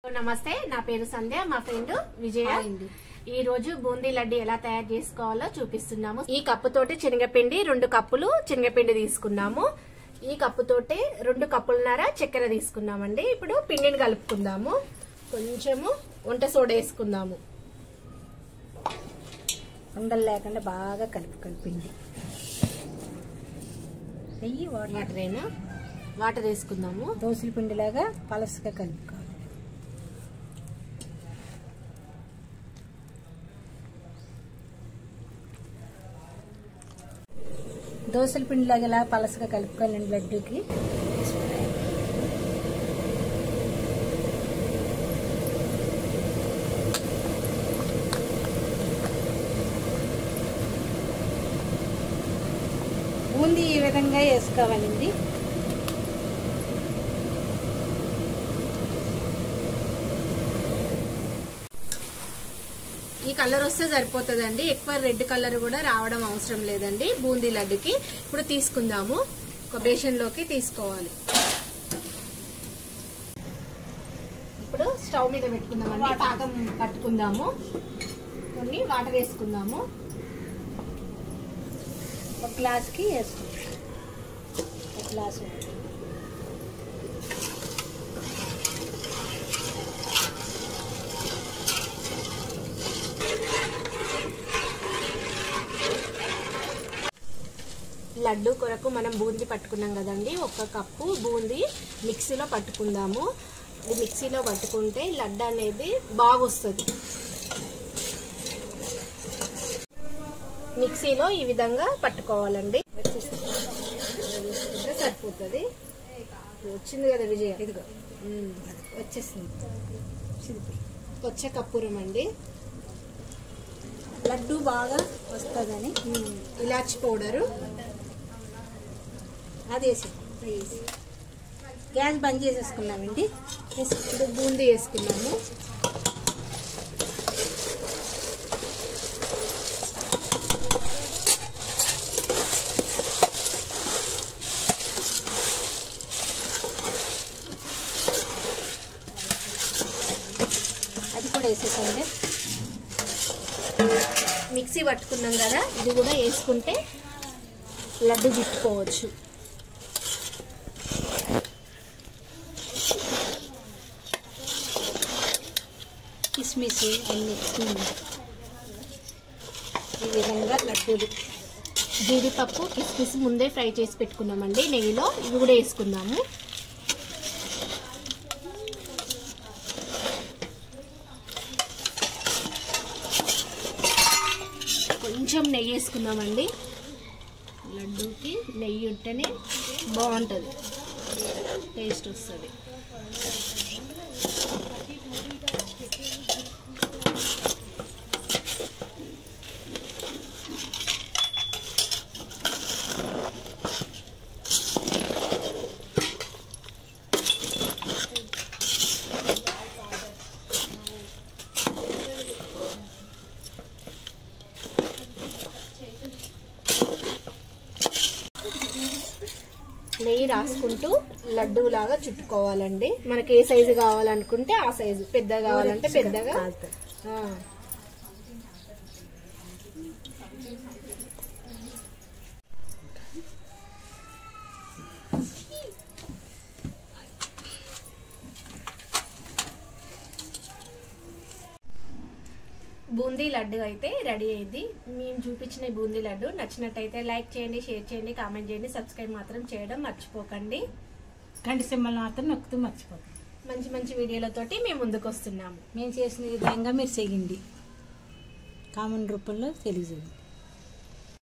నమస్తే నా పేరు సంధ్య మా ఫ్రెండ్ విజయ ఈ రోజు బూందీ లడ్డు ఎలా తయారు చేసుకోవాలో చూపిస్తున్నాము ఈ కప్పు తోటి శనగపిండి రెండు కప్పులు శనగపిండి తీసుకున్నాము ఈ కప్పు తోటి రెండు కప్పులన్నర చక్కెర తీసుకున్నామండి ఇప్పుడు పిండిని కలుపుకుందాము కొంచెము వంట సోడా వేసుకుందాము ఉండలు లేకుండా బాగా కలిపి కలిపింది నెయ్యి వాటర్ వాటరేనా వాటర్ వేసుకుందాము దోశల పిండిలాగా పలసగా కలుపుకోవాలి దోశల పిండిలాగా ఇలా పలసగా కలుపుకోవాలండి లడ్డూకి బూందీ ఈ విధంగా వేసుకోవాలండి ఈ కలర్ వస్తే సరిపోతుందండి ఎక్కువ రెడ్ కలర్ కూడా రావడం అవసరం లేదండి బూందీ లడ్డుకి ఇప్పుడు తీసుకుందాము ఒక బేషన్లోకి తీసుకోవాలి ఇప్పుడు స్టవ్ మీద పెట్టుకుందామండి పాకం పట్టుకుందాము కొన్ని వాటర్ వేసుకుందాము ఒక గ్లాస్కి వేసుకుంటాం ఒక గ్లాసు లడ్డు కొరకు మనం బూందీ పట్టుకున్నాం కదండి ఒక కప్పు బూందీ మిక్సీలో పట్టుకుందాము ఇది మిక్సీలో పట్టుకుంటే లడ్డు అనేది బాగా వస్తుంది మిక్సీలో ఈ విధంగా పట్టుకోవాలండి వేసుకుంటే సరిపోతుంది వచ్చింది కదా విజయ ఇదిగో ఉమ్. వచ్చేసింది చిదిపోయి కొచ్చ కప్పూరం అండి లడ్డు బాగా వస్తుందని ఉమ్. ఇలాచి పౌడరు అది వేసి వేసి గ్యాస్ బంద్ చేసేసుకున్నామండి వేసి ఇప్పుడు బూందీ వేసుకున్నాము అది కూడా వేసేసండి మిక్సీ పట్టుకున్నాం కదా ఇది కూడా వేసుకుంటే లడ్డు చుట్టుకోవచ్చు కిస్మిస్ అన్ని ఈ విధంగా లడ్డూలు జీడిపప్పు కిస్మిస్ ముందే ఫ్రై చేసి పెట్టుకున్నామండి నెయ్యిలో ఇవి కూడా వేసుకుందాము కొంచెం నెయ్యి వేసుకుందామండి లడ్డూకి నెయ్యి ఉంటేనే బాగుంటుంది టేస్ట్ వస్తుంది నెయ్యి రాసుకుంటూ లడ్డు లాగా చుట్టుకోవాలండి మనకి ఏ సైజు కావాలనుకుంటే ఆ సైజు పెద్ద కావాలంటే పెద్దగా కాలుతుంది. ఆ. బూందీ లడ్డు అయితే రెడీ అయింది మేము చూపించిన ఈ బూందీ లడ్డు నచ్చినట్టయితే లైక్ చేయండి షేర్ చేయండి కామెంట్ చేయండి సబ్స్క్రైబ్ మాత్రం చేయడం మర్చిపోకండి గంట సింబల్ మాత్రం నొక్కుతూ మర్చిపోతాం మంచి మంచి వీడియోలతోటి మేము ముందుకు వస్తున్నాము మేము చేసిన విధంగా మీరు చేయండి కామన్ రూపంలో తెలియజేయండి